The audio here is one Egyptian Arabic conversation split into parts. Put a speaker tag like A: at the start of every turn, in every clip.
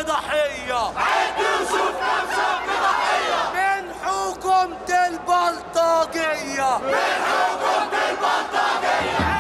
A: ضحية
B: عد وشوف نفسك ضحية
A: من حكومة البلطجية
B: من حكومة البلطجية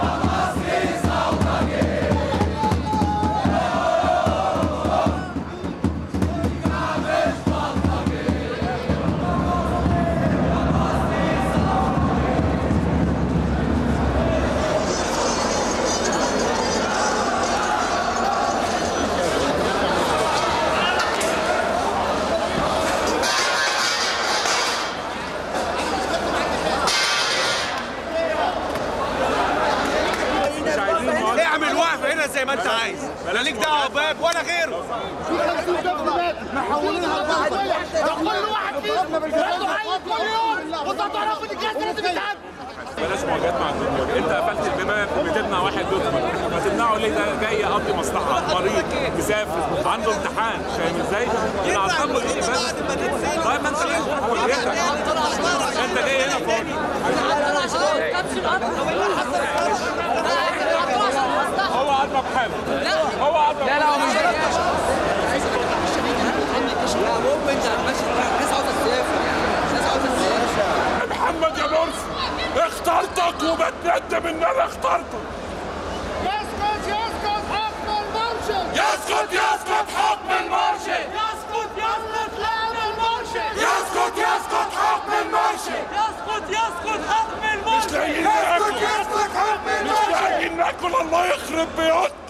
A: اعمل وقفة هنا زي ما انت عايز لا ليك دعوة باب ولا غيره
C: محولينها لبلطجية كل واحد فيهم عنده عيل كل يوم وانت تعرف ان الجهاز لازم يتعب
D: بلاش مواجهات مع الجمهور انت قفلت البيبان بتمنع واحد يدخل ما تمنعه ليه ده جاي يقضي مصلحه مريض مسافر عنده امتحان فاهم ازاي؟ انا اعتقد ايه بس طيب ما انت ليه حريتك انت جاي هنا فاضي هو اضرب حاله هو اضرب لا لا هو مش محمد يا مرسي اخترتك وبتندم ان انا اخترتك
C: يسكت يسكت حكم المرشد
B: يسكت يسكت حكم المرشد
C: يسكت يسكت حكم المرشد
B: يسكت يسكت حكم المرشد
C: يسكت يسكت حكم
D: مش لاقيين
B: يسكت
D: ناكل
B: يسكت حكم
D: مش
B: المرشد
D: لاقيين ناكل الله يخرب بيوتنا